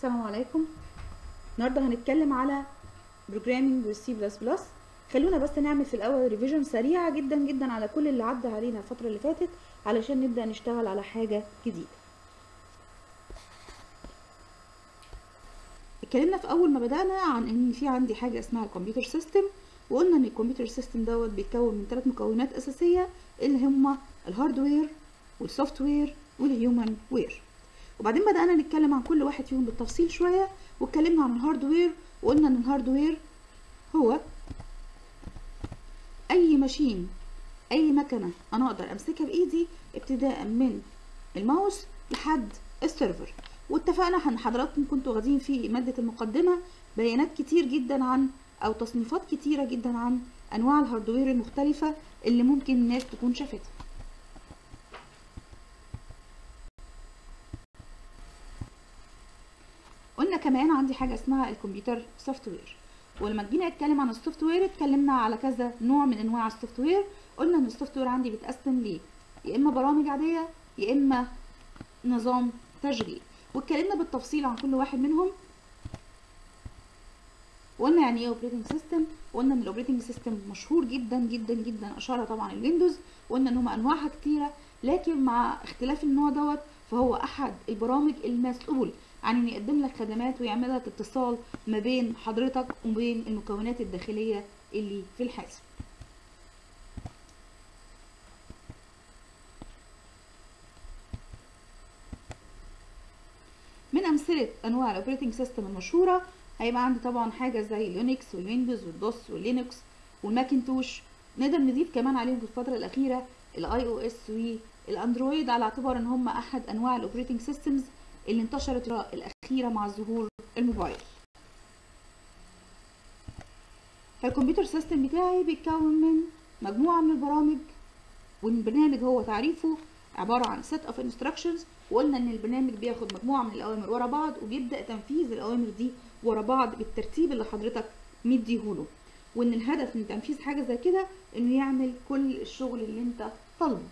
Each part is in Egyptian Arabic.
السلام عليكم النهارده هنتكلم على بروجرامينج والسي بلس بلس خلونا بس نعمل في الاول ريفيجن سريعه جدا جدا على كل اللي عدى علينا الفتره اللي فاتت علشان نبدا نشتغل على حاجه جديده اتكلمنا في اول ما بدانا عن ان في عندي حاجه اسمها الكمبيوتر سيستم وقلنا ان الكمبيوتر سيستم دوت بيتكون من ثلاث مكونات اساسيه اللي هما الهاردوير والسوفت وير والهيومن وير وبعدين بدأنا نتكلم عن كل واحد فيهم بالتفصيل شوية واتكلمنا عن الهاردوير وقلنا ان الهاردوير هو اي ماشين اي مكنة انا اقدر امسكها بايدي ابتداء من الماوس لحد السيرفر واتفقنا ان حضراتكم كنتوا واخدين في مادة المقدمة بيانات كتير جدا عن او تصنيفات كتيرة جدا عن انواع الهاردوير المختلفة اللي ممكن الناس تكون شافتها قلنا كمان عندي حاجه اسمها الكمبيوتر سوفت وير ولما جينا نتكلم عن السوفت وير اتكلمنا على كذا نوع من انواع السوفت وير قلنا ان السوفت وير عندي بيتقسم ليه يا اما برامج عاديه يا اما نظام تشغيل واتكلمنا بالتفصيل عن كل واحد منهم وقلنا يعني ايه اوبريتنج سيستم وقلنا ان الاوبريتنج سيستم مشهور جدا جدا جدا اشهرها طبعا الويندوز وقلنا ان هم انواعها كتيره لكن مع اختلاف النوع دوت فهو احد البرامج المسؤول عن انه يقدم لك خدمات ويعمل لك اتصال ما بين حضرتك وبين المكونات الداخليه اللي في الحاسب من امثله انواع الاوبريتنج سيستم المشهوره هيبقى عندي طبعا حاجه زي اليونكس والويندوز والدوس واللينكس والماكنتوش نقدر نضيف كمان عليهم في الفتره الاخيره الاي او اس والاندرويد على اعتبار ان هم احد انواع الاوبريتنج سيستمز اللي انتشرت الأخيرة مع ظهور الموبايل فالكمبيوتر سيستم بتاعي بيتكون من مجموعة من البرامج والبرنامج هو تعريفه عبارة عن set of instructions وقلنا ان البرنامج بياخد مجموعة من الأوامر ورا بعض وبيبدأ تنفيذ الأوامر دي ورا بعض بالترتيب اللي حضرتك مديهوله وان الهدف من تنفيذ حاجة زي كده انه يعمل كل الشغل اللي انت طالبه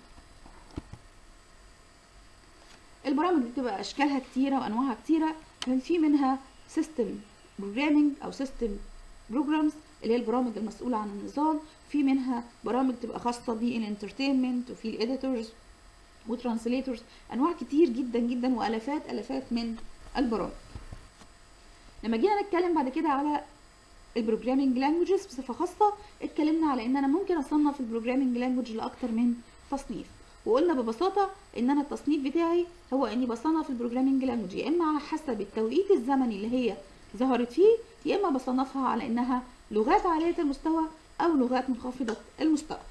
البرامج دي بتبقى اشكالها كتيره وانواعها كتيره كان في منها سيستم بروجرامينج او سيستم بروجرامز اللي هي البرامج المسؤوله عن النظام في منها برامج تبقى خاصه بالانترتينمنت وفي الاديتورز وترانسليتورز انواع كتير جدا جدا والافات الافات من البرامج لما جينا نتكلم بعد كده على البروجرامينج لانجوجز بصفه خاصه اتكلمنا على ان انا ممكن اصنف البروجرامينج لانجوج لاكتر من تصنيف وقلنا ببساطة ان انا التصنيف بتاعي هو اني بصنف البروجرامينج لانجوج يا اما على حسب التوقيت الزمني اللي هي ظهرت فيه يا اما بصنفها على انها لغات عالية المستوى او لغات منخفضة المستوى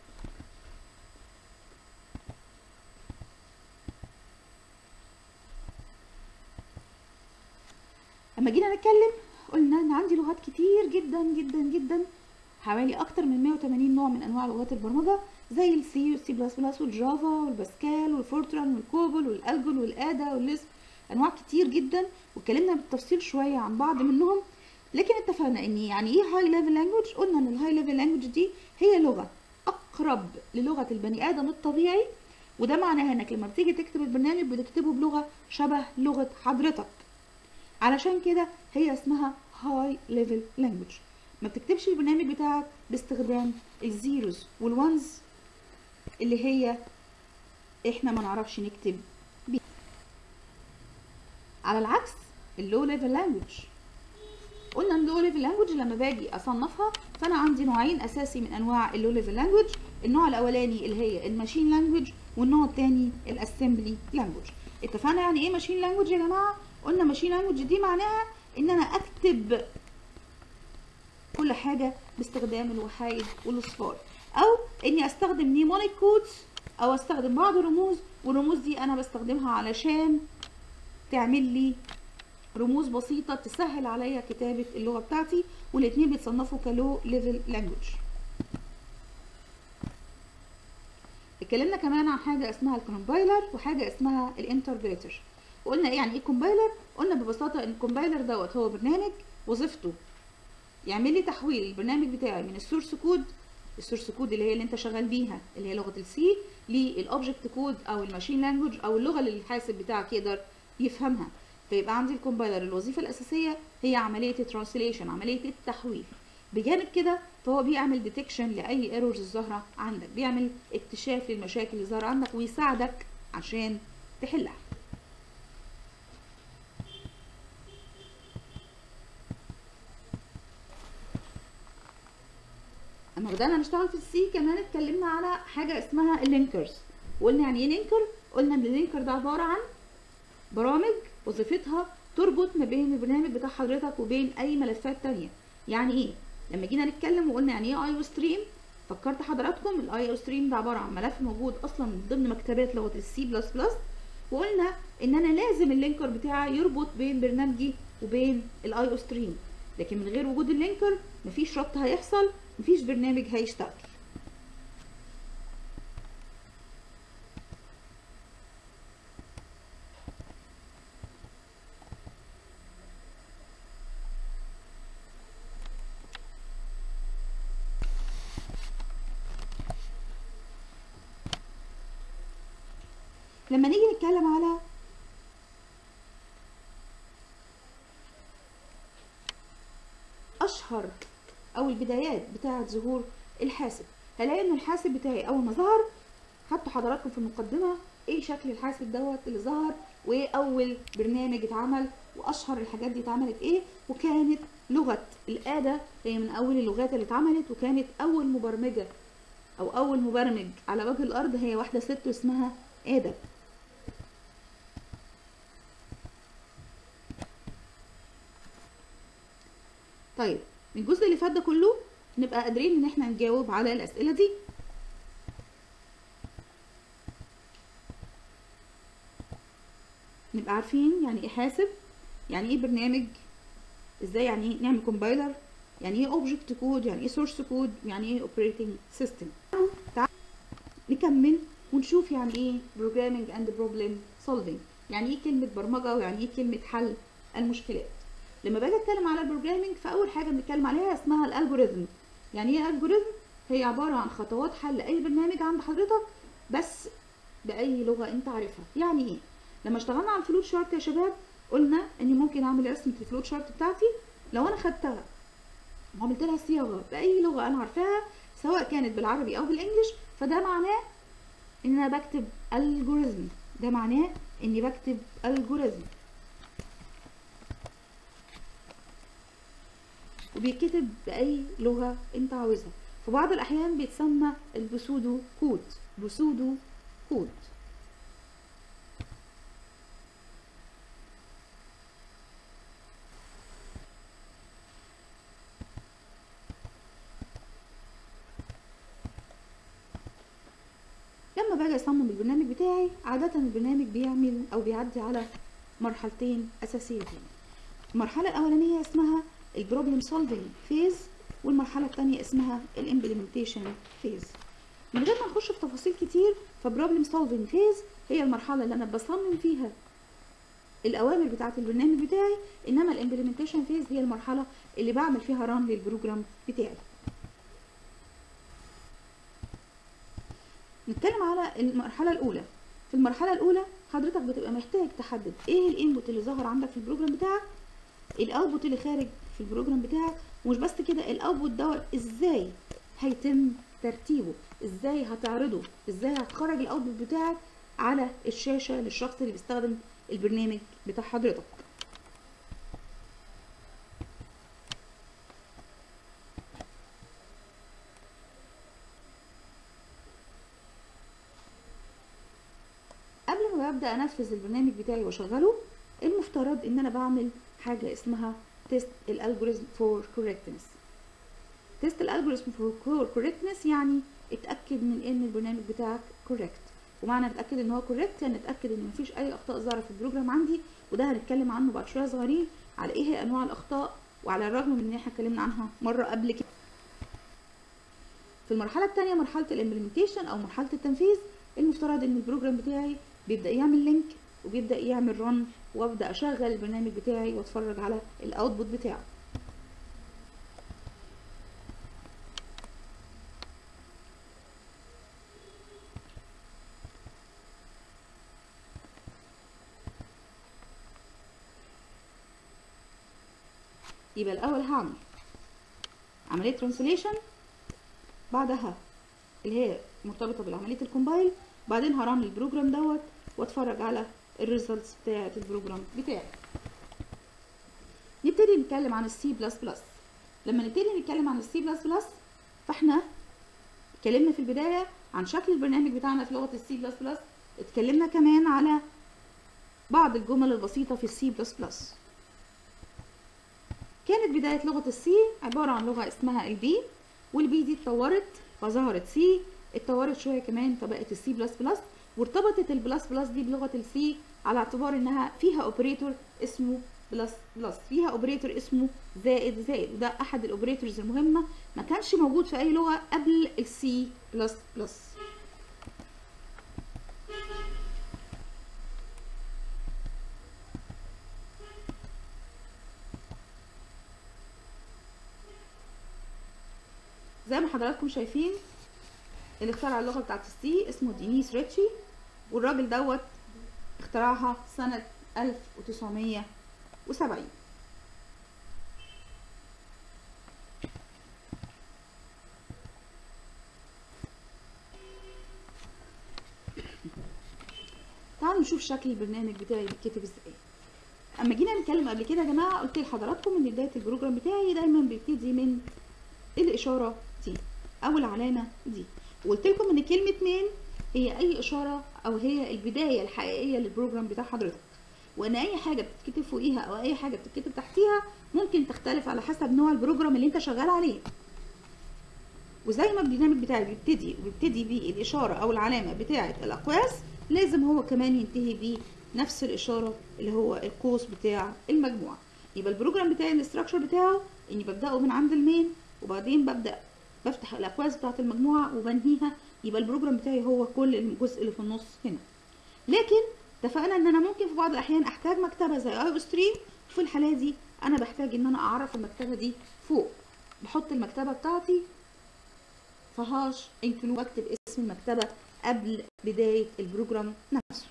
لما جينا نتكلم قلنا ان عندي لغات كتير جدا جدا جدا حوالي اكتر من 180 نوع من انواع لغات البرمجه زي السي والسي بلس بلس والجافا والباسكال والفورتران والكوبل والالجول والادا والليسب انواع كتير جدا واتكلمنا بالتفصيل شويه عن بعض منهم لكن اتفقنا ان يعني ايه هاي ليفل لانجوج قلنا ان الهاي ليفل لانجوج دي هي لغه اقرب للغه البني ادم الطبيعي وده معناها انك لما بتيجي تكتب البرنامج بتكتبه بلغه شبه لغه حضرتك علشان كده هي اسمها هاي ليفل لانجوج ما بتكتبش البرنامج بتاعك باستخدام الزيروز والوانز اللي هي احنا ما نعرفش نكتب بيها على العكس اللو ليفل لانجوج قلنا اللو ليفل لانجوج لما باجي اصنفها فانا عندي نوعين اساسي من انواع اللو ليفل لانجوج النوع الاولاني اللي هي الماشين لانجوج والنوع الثاني الاسمبلي لانجوج اتفقنا يعني ايه ماشين لانجوج يا جماعه قلنا ماشين لانجوج دي معناها ان انا اكتب كل حاجه باستخدام الوحايد والاصفار او اني استخدم نيمونيك كودز او استخدم بعض الرموز والرموز دي انا بستخدمها علشان تعمل لي رموز بسيطة تسهل عليا كتابة اللغة بتاعتي والاتنين بيتصنفوا كلو ليفل لانجوج اتكلمنا كمان عن حاجة اسمها الكومبايلر وحاجة اسمها الانتربريتر وقلنا ايه يعني ايه كومبايلر قلنا ببساطة ان الكومبايلر دوت هو برنامج وظيفته يعمل لي تحويل البرنامج بتاعي من السورس كود السورس كود اللي هي اللي انت شغال بيها اللي هي لغه السي للاوبجكت كود او الماشين لانجوج او اللغه اللي الحاسب بتاعك يقدر يفهمها فيبقى عندي الكومبايلر الوظيفه الاساسيه هي عمليه الترانسليشن عمليه التحويل بجانب كده فهو بيعمل ديتكشن لاي ايرورز الظاهره عندك بيعمل اكتشاف للمشاكل اللي ظاهره عندك ويساعدك عشان تحلها اما بدأنا نشتغل في السي كمان اتكلمنا على حاجة اسمها اللينكرز وقلنا يعني ايه لينكر قلنا ان اللينكر ده عبارة عن برامج وظيفتها تربط ما بين البرنامج بتاع حضرتك وبين اي ملفات تانية يعني ايه لما جينا نتكلم وقلنا يعني ايه اي او ستريم فكرت حضراتكم الاي او ستريم ده عبارة عن ملف موجود اصلا ضمن مكتبات لغة السي بلس بلس وقلنا ان انا لازم اللينكر بتاعي يربط بين برنامجي وبين الاي او ستريم لكن من غير وجود اللينكر مفيش ربط هيحصل مفيش برنامج هيشتغل لما نيجي نتكلم على اشهر او البدايات بتاعه ظهور الحاسب هلاقي ان الحاسب بتاعي اول ما ظهر حطوا حضراتكم في المقدمه ايه شكل الحاسب دوت اللي ظهر وايه اول برنامج اتعمل واشهر الحاجات دي اتعملت ايه وكانت لغه الاده هي من اول اللغات اللي اتعملت وكانت اول مبرمجه او اول مبرمج على وجه الارض هي واحده ست اسمها اده طيب من الجزء اللي فات ده كله نبقى قادرين ان احنا نجاوب على الاسئله دي نبقى عارفين يعني ايه حاسب يعني ايه برنامج ازاي يعني ايه نعمل كومبايلر يعني ايه اوبجكت كود يعني ايه سورس كود يعني ايه اوبريتنج سيستم نكمل ونشوف يعني ايه programming and problem solving يعني ايه كلمه برمجه ويعني ايه كلمه حل المشكلات لما باجي اتكلم على البروجرامينج فاول حاجه بنتكلم عليها اسمها الالجوريزم يعني ايه الجوريزم هي عباره عن خطوات حل اي برنامج عند حضرتك بس باي لغه انت عارفها يعني ايه لما اشتغلنا على الفلوت شارت يا شباب قلنا اني ممكن اعمل رسمه الفلوت شارت بتاعتي لو انا خدتها وعملت لها صياغه باي لغه انا عارفاها سواء كانت بالعربي او بالانجلش فده معناه ان انا بكتب الجوريزم ده معناه اني بكتب الجوريزم وبيتكتب بأي لغة أنت عاوزها في بعض الأحيان بيتسمى البسودو كود بسودو كود لما باجي اصمم البرنامج بتاعي عادة البرنامج بيعمل او بيعدي على مرحلتين اساسيتين المرحلة الاولانية اسمها البروبلم سولفينج فيز والمرحله الثانيه اسمها الامبلمنتيشن فيز من غير ما نخش في تفاصيل كتير فبروبلم سولفينج فيز هي المرحله اللي انا بصمم فيها الاوامر بتاعه البرنامج بتاعي انما الامبلمنتيشن فيز هي المرحله اللي بعمل فيها ران للبروجرام بتاعي نتكلم على المرحله الاولى في المرحله الاولى حضرتك بتبقى محتاج تحدد ايه الانبوت اللي ظهر عندك في البروجرام بتاعك الاوتبوت اللي خارج في البروجرام بتاعك ومش بس كده الاوتبوت دوت ازاي هيتم ترتيبه ازاي هتعرضه ازاي هتخرج الاوتبوت بتاعك على الشاشه للشخص اللي بيستخدم البرنامج بتاع حضرتك قبل ما ببدا انفذ البرنامج بتاعي واشغله المفترض ان انا بعمل حاجه اسمها تيست الالجوريزم فور كوركتنس تيست الالجوريزم فور كوركتنس يعني اتاكد من ان البرنامج بتاعك كوركت ومعنى اتاكد ان هو كوركت يعني اتاكد ان مفيش اي اخطاء ظاهره في البروجرام عندي وده هنتكلم عنه بعد شويه صغيرين على ايه هي انواع الاخطاء وعلى الرغم من ان احنا اتكلمنا عنها مره قبل كده في المرحله الثانيه مرحله الامبلمنتيشن او مرحله التنفيذ المفترض ان البروجرام بتاعي بيبدا يعمل لينك وبيبدا يعمل رن وابدا اشغل البرنامج بتاعي واتفرج على الاوتبوت بتاعه يبقى الاول هعمل عمليه ترانسليشن بعدها اللي هي مرتبطه بعمليه الكومبايل بعدين هران البروجرام دوت واتفرج على الريزلتس بتاعه البروجرام بتاعي نبتدي نتكلم عن السي بلس بلس لما نبتدي نتكلم عن السي بلس بلس فاحنا اتكلمنا في البدايه عن شكل البرنامج بتاعنا في لغه السي بلس بلس اتكلمنا كمان على بعض الجمل البسيطه في السي بلس بلس كانت بدايه لغه السي عباره عن لغه اسمها البي والبي دي اتطورت فظهرت سي اتطورت شويه كمان فبقت السي بلس بلس وارتبطت البلس بلس دي بلغه السي على اعتبار انها فيها اوبريتور اسمه بلس بلس فيها اوبريتور اسمه زائد زائد وده احد الاوبريتورز المهمه ما كانش موجود في اي لغه قبل السي بلس بلس زي ما حضراتكم شايفين اللي اخترع اللغه بتاعت السي اسمه دينيس ريتشي والراجل دوت اخترعها سنه 1970 تعالوا نشوف شكل البرنامج بتاعي بيتكتب ازاي اما جينا نتكلم قبل كده يا جماعه قلت لحضراتكم ان بدايه البروجرام بتاعي دايما بيبتدي من الاشاره دي او العلامه دي وقلت لكم ان كلمه مين هي اي اشاره او هي البدايه الحقيقيه للبروجرام بتاع حضرتك وان اي حاجه بتتكتب فوقيها او اي حاجه بتتكتب تحتيها ممكن تختلف على حسب نوع البروجرام اللي انت شغال عليه وزي ما البرنامج بتاعي بيبتدي وبيبتدي بالاشاره او العلامه بتاعه الاقواس لازم هو كمان ينتهي بنفس الاشاره اللي هو القوس بتاع المجموعه يبقى البروجرام بتاعي الاستراكشر بتاعه اني ببداه من عند المين وبعدين ببدا بفتح الاكواس بتاعه المجموعه وبنهيها يبقى البروجرام بتاعي هو كل الجزء اللي في النص هنا لكن اتفقنا ان انا ممكن في بعض الاحيان احتاج مكتبه زي اي ستريم وفي الحاله دي انا بحتاج ان انا اعرف المكتبه دي فوق بحط المكتبه بتاعتي في هاش انكلود واكتب اسم المكتبه قبل بدايه البروجرام نفسه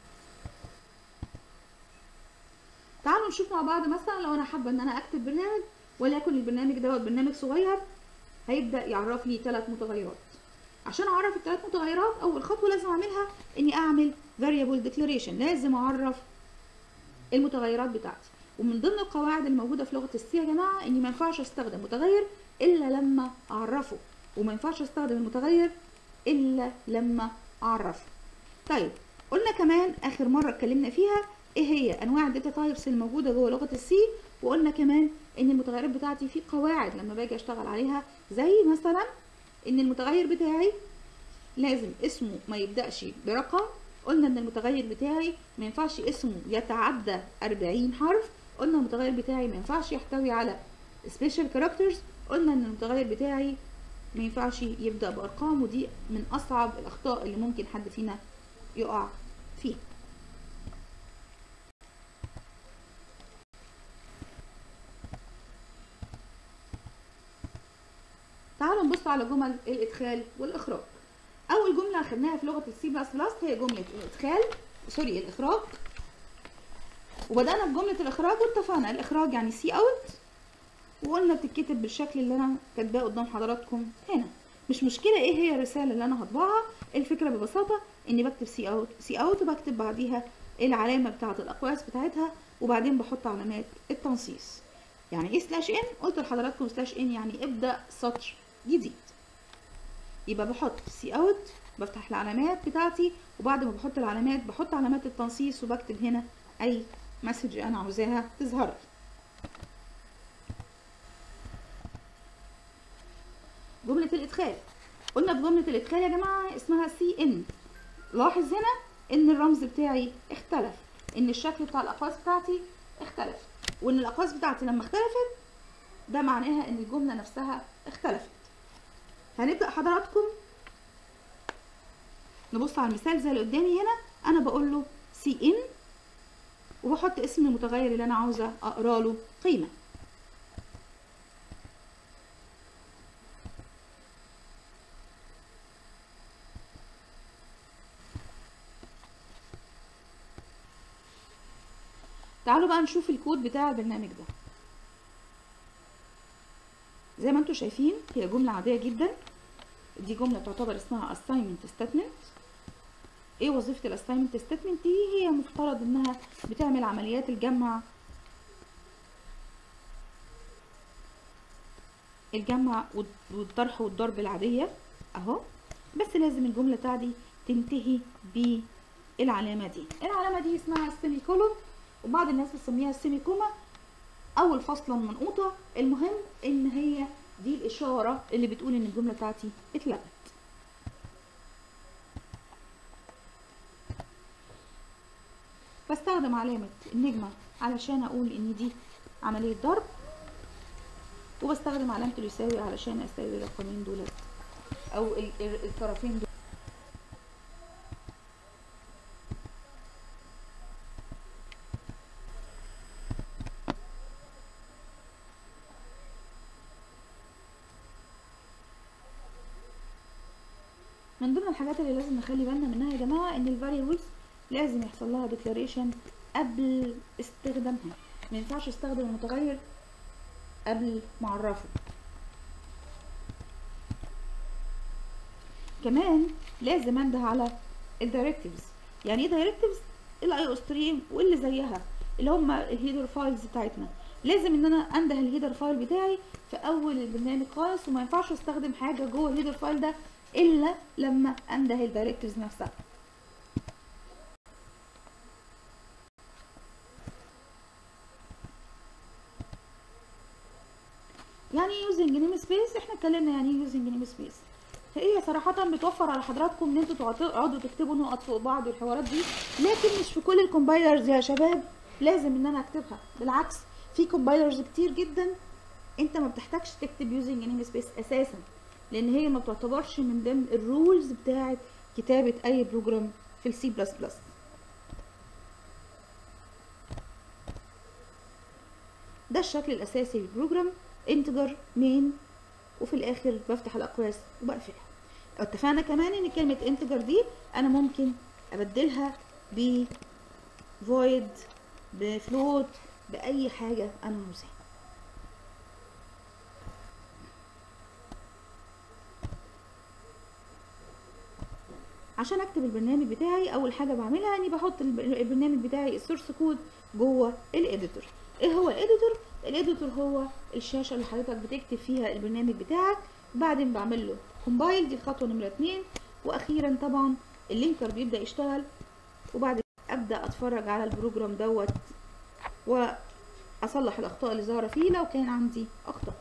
تعالوا نشوف مع بعض مثلا لو انا حابه ان انا اكتب برنامج وليكن البرنامج دوت برنامج صغير هيبدا يعرف لي ثلاث متغيرات عشان اعرف الثلاث متغيرات اول خطوه لازم اعملها اني اعمل variable declaration لازم اعرف المتغيرات بتاعتي ومن ضمن القواعد الموجوده في لغه السي يا جماعه اني ما ينفعش استخدم متغير الا لما اعرفه وما ينفعش استخدم المتغير الا لما اعرفه طيب قلنا كمان اخر مره اتكلمنا فيها ايه هي انواع الداتا تايبس الموجوده جوه لغه السي وقلنا كمان ان المتغيرات بتاعتي في قواعد لما باجي اشتغل عليها زي مثلا ان المتغير بتاعي لازم اسمه ما يبداش برقم قلنا ان المتغير بتاعي ما ينفعش اسمه يتعدى 40 حرف قلنا المتغير بتاعي ما ينفعش يحتوي على سبيشال كاركترز قلنا ان المتغير بتاعي ما ينفعش يبدا بارقام ودي من اصعب الاخطاء اللي ممكن حد فينا يقع فيها تعالوا نبص على جمل الادخال والاخراج اول جمله اخدناها في لغه السي بلس بلس هي جمله الادخال سوري الاخراج وبدانا بجمله الاخراج واتفقنا الاخراج يعني سي اوت وقلنا بتتكتب بالشكل اللي انا كاتباه قدام حضراتكم هنا مش مشكله ايه هي الرساله اللي انا هطبعها الفكره ببساطه اني بكتب سي اوت سي اوت وبكتب بعديها العلامه بتاعه الاقواس بتاعتها وبعدين بحط علامات التنصيص يعني ايه سلاش ان قلت لحضراتكم سلاش ان يعني ابدا سطر جديد يبقى بحط سي اوت بفتح العلامات بتاعتي وبعد ما بحط العلامات بحط علامات التنصيص وبكتب هنا اي مسج انا عاوزاها تظهر لي جملة الإدخال قلنا في جملة الإدخال يا جماعة اسمها سي إن لاحظ هنا إن الرمز بتاعي اختلف إن الشكل بتاع الأقواس بتاعتي اختلف وإن الأقواس بتاعتي لما اختلفت ده معناها إن الجملة نفسها اختلفت هنبدأ حضراتكم نبص على المثال زي اللي قدامي هنا أنا بقول له سي إن وبحط اسم المتغير اللي أنا عاوزة أقرأ له قيمة تعالوا بقى نشوف الكود بتاع البرنامج ده زي ما انتم شايفين هي جملة عادية جدا دي جملة تعتبر اسمها assignment statement ايه وظيفة الاساينمنت statement دي هي مفترض انها بتعمل عمليات الجمع الجمع والطرح والضرب العادية اهو بس لازم الجملة بتاعتي تنتهي بالعلامة دي العلامة دي اسمها السيمي كولون وبعض الناس بتسميها السيمي كوما او الفاصلة المنقوطة المهم ان هي دي الاشارة اللي بتقول ان الجملة بتاعتي اتلغت بستخدم علامة النجمة علشان اقول ان دي عملية ضرب وبستخدم علامة اليساوي علشان اساوي الرقمين دولت او الطرفين دول من ضمن الحاجات اللي لازم نخلي بالنا منها يا جماعه ان الفاريبلز لازم يحصل لها ديكلاريشن قبل استخدامها ما ينفعش استخدم المتغير قبل ما اعرفه كمان لازم انده على الدايركتيفز يعني ايه دايركتيفز الاي او ستريم واللي زيها اللي هم الهيدر فايلز بتاعتنا لازم ان انا انده الهيدر فايل بتاعي في اول البرنامج خالص وما ينفعش استخدم حاجه جوه الهيدر فايل ده الا لما انده الدايركتيفز نفسها يعني ايه يوزنج نيم سبيس احنا اتكلمنا يعني ايه يوزنج نيم سبيس هي صراحة بتوفر على حضراتكم ان انتوا تقعدوا تكتبوا نقط فوق بعض والحوارات دي لكن مش في كل الكومبايلرز يا شباب لازم ان انا اكتبها بالعكس في كومبايلرز كتير جدا انت ما بتحتاجش تكتب يوزنج نيم سبيس اساسا لان هي ما بتعتبرش من ضمن الرولز بتاعه كتابه اي بروجرام في السي بلس بلس ده الشكل الاساسي للبروجرام انتجر مين وفي الاخر بفتح الاقواس وبقفلها اتفقنا كمان ان كلمه انتجر دي انا ممكن ابدلها ب void بفلوت باي حاجه انا عاوزاها عشان اكتب البرنامج بتاعي اول حاجه بعملها اني بحط البرنامج بتاعي السورس كود جوه الاديتور ايه هو الاديتور الاديتور هو الشاشه اللي حضرتك بتكتب فيها البرنامج بتاعك وبعدين بعمل له كومبايل دي الخطوه نمره اتنين واخيرا طبعا اللينكر بيبدا يشتغل وبعد ابدا اتفرج على البروجرام دوت واصلح الاخطاء اللي ظاهره فيه لو كان عندي اخطاء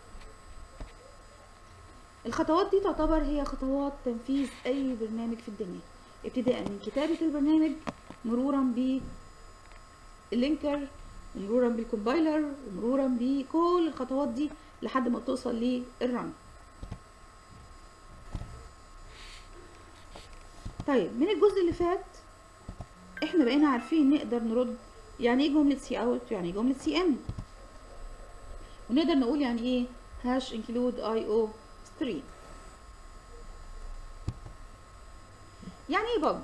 الخطوات دي تعتبر هي خطوات تنفيذ اي برنامج في الدنيا ابتداء من كتابة البرنامج مرورا باللينكر مرورا بالكومبايلر ومرورا بكل الخطوات دي لحد ما توصل للرن طيب من الجزء اللي فات احنا بقينا عارفين نقدر نرد يعني ايه جملة سي اوت يعني ايه جملة سي ان ونقدر نقول يعني ايه هاش انكلود اي او ستريم يعني ايه بج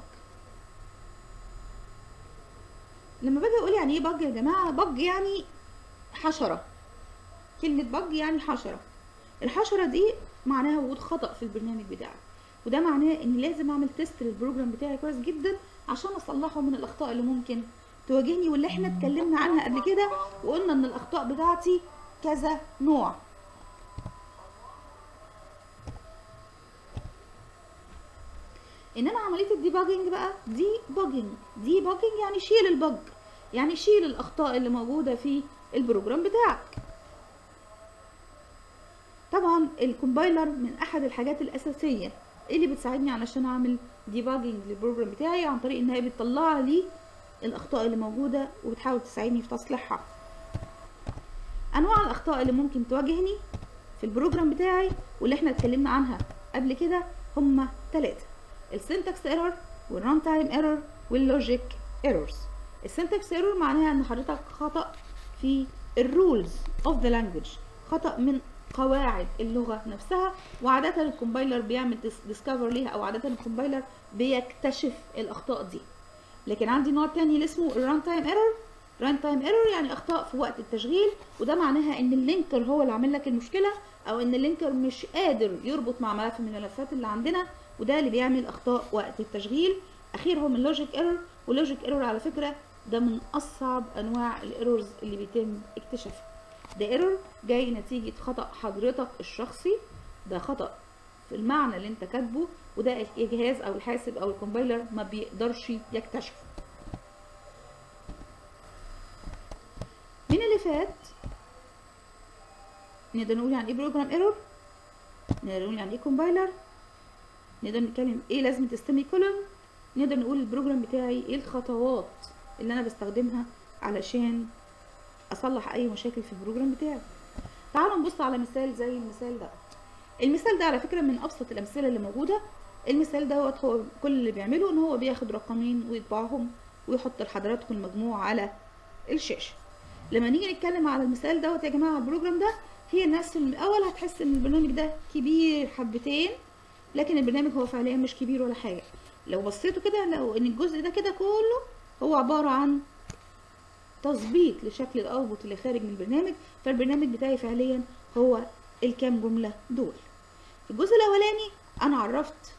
لما باجي اقول يعني ايه بج يا جماعه بج يعني حشره كلمه بج يعني حشره الحشره دي معناها وجود خطا في البرنامج بتاعك وده معناه ان لازم اعمل تيست للبروجرام بتاعي كويس جدا عشان اصلحه من الاخطاء اللي ممكن تواجهني واللي احنا اتكلمنا عنها قبل كده وقلنا ان الاخطاء بتاعتي كذا نوع انما عمليه الديباجنج بقى دي باجنج دي باجنج يعني شيل البج يعني شيل الاخطاء اللي موجوده في البروجرام بتاعك طبعا الكومبايلر من احد الحاجات الاساسيه اللي بتساعدني علشان اعمل ديباجنج للبروجرام بتاعي عن طريق ان هي بتطلع لي الاخطاء اللي موجوده وبتحاول تساعدني في تصليحها انواع الاخطاء اللي ممكن تواجهني في البروجرام بتاعي واللي احنا اتكلمنا عنها قبل كده هما ثلاثه السنتكس ايرور والران تايم ايرور واللوجيك ايرورز السنتكس ايرور معناها ان حضرتك خطا في الرولز اوف ذا لانجوج خطا من قواعد اللغه نفسها وعاده الكومبايلر بيعمل ديسكفر ليها او عاده الكومبايلر بيكتشف الاخطاء دي لكن عندي نوع تاني اللي اسمه الران تايم ايرور ران تايم ايرور يعني اخطاء في وقت التشغيل وده معناها ان اللينكر هو اللي عامل لك المشكله او ان اللينكر مش قادر يربط مع ملف من الملفات اللي عندنا وده اللي بيعمل اخطاء وقت التشغيل اخيرهم اللوجيك ايرور واللوجيك ايرور على فكره ده من اصعب انواع الايرورز اللي بيتم اكتشافها ده ايرور جاي نتيجه خطا حضرتك الشخصي ده خطا في المعنى اللي انت كاتبه وده الجهاز او الحاسب او الكومبايلر ما بيقدرش يكتشفه من اللي فات نقدر نقول يعني ايه بروجرام ايرور نقدر نقول يعني ايه كومبايلر نقدر نتكلم ايه لازمه السيمي كولون نقدر نقول البروجرام بتاعي ايه الخطوات اللي انا بستخدمها علشان اصلح اي مشاكل في البروجرام بتاعي تعالوا نبص على مثال زي المثال ده المثال ده على فكره من ابسط الامثله اللي موجوده المثال دوت هو كل اللي بيعمله ان هو بياخد رقمين ويطبعهم ويحط لحضراتكم المجموع على الشاشه لما نيجي نتكلم على المثال دوت يا جماعه البروجرام ده هي الناس من الاول هتحس ان البرنامج ده كبير حبتين لكن البرنامج هو فعليا مش كبير ولا حاجه لو بصيتوا كده لو ان الجزء ده كده كله هو عباره عن تظبيط لشكل الاوتبوت اللي خارج من البرنامج فالبرنامج بتاعي فعليا هو الكام جمله دول في الجزء الاولاني انا عرفت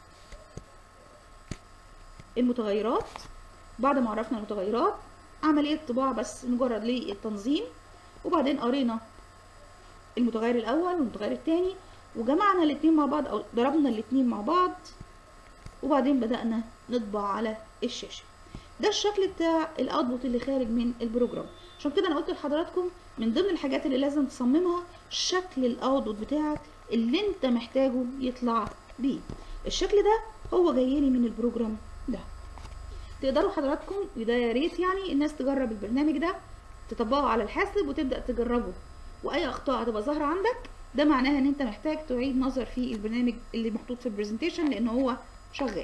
المتغيرات بعد ما عرفنا المتغيرات عملية طباعة بس مجرد للتنظيم وبعدين قرينا المتغير الأول والمتغير الثاني وجمعنا الاتنين مع بعض أو ضربنا الاتنين مع بعض وبعدين بدأنا نطبع على الشاشة ده الشكل بتاع الاوتبوت اللي خارج من البروجرام عشان كده انا قلت لحضراتكم من ضمن الحاجات اللي لازم تصممها شكل الاوتبوت بتاعك اللي انت محتاجه يطلع بيه الشكل ده هو جاي لي من البروجرام ده تقدروا حضراتكم وده يا ريت يعني الناس تجرب البرنامج ده تطبقه على الحاسب وتبدا تجربه واي اخطاء هتبقى ظاهره عندك ده معناها ان انت محتاج تعيد نظر في البرنامج اللي محطوط في البرزنتيشن لان هو شغال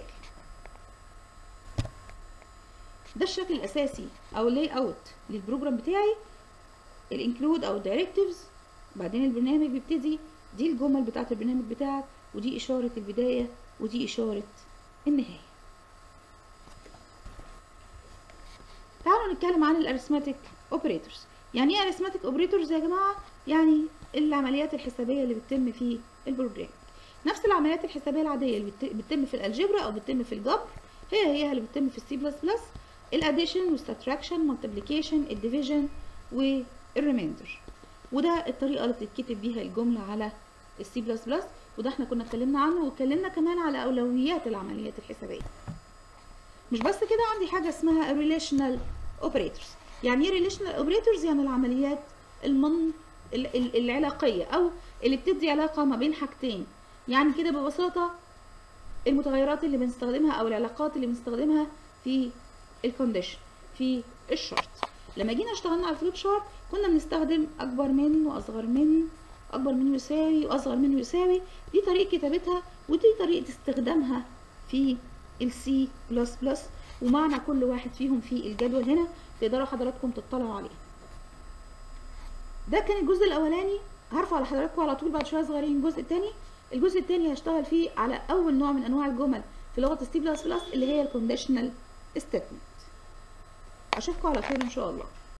ده الشكل الاساسي او لاي اوت للبروجرام بتاعي الانكلود او الدايركتيفز بعدين البرنامج بيبتدي دي الجمل بتاعت البرنامج بتاعك ودي اشاره البدايه ودي اشاره النهايه تعالوا نتكلم عن الارثماتيك اوبريتورز يعني ايه ارثماتيك اوبريتورز يا جماعه يعني العمليات الحسابيه اللي بتتم في البروجرام نفس العمليات الحسابيه العاديه اللي بتتم في الالجبرا او بتتم في الجبر هي هي اللي بتتم في السي بلس بلس الاديشن والسبتراكشن مالتيبليكيشن الديفيجن والريميندر وده الطريقه اللي بتتكتب بيها الجمله على السي بلس بلس وده احنا كنا اتكلمنا عنه واتكلمنا كمان على اولويات العمليات الحسابيه مش بس كده عندي حاجه اسمها relational operators يعني ايه relational operators يعني العمليات المن العلاقيه او اللي بتدي علاقه ما بين حاجتين يعني كده ببساطه المتغيرات اللي بنستخدمها او العلاقات اللي بنستخدمها في الكونديشن في الشرط لما جينا اشتغلنا على الفلوت شارت كنا بنستخدم اكبر من واصغر من اكبر من يساوي واصغر من يساوي دي طريقه كتابتها ودي طريقه استخدامها في السي بلس بلس ومعنى كل واحد فيهم في الجدول هنا تقدروا حضراتكم تطلعوا عليه ده كان الجزء الاولاني هرفع لحضراتكم على طول بعد شويه صغيرين الجزء الثاني الجزء الثاني هشتغل فيه على اول نوع من انواع الجمل في لغه السي بلس بلس اللي هي الكونديشنال ستيتمنت اشوفكم على خير ان شاء الله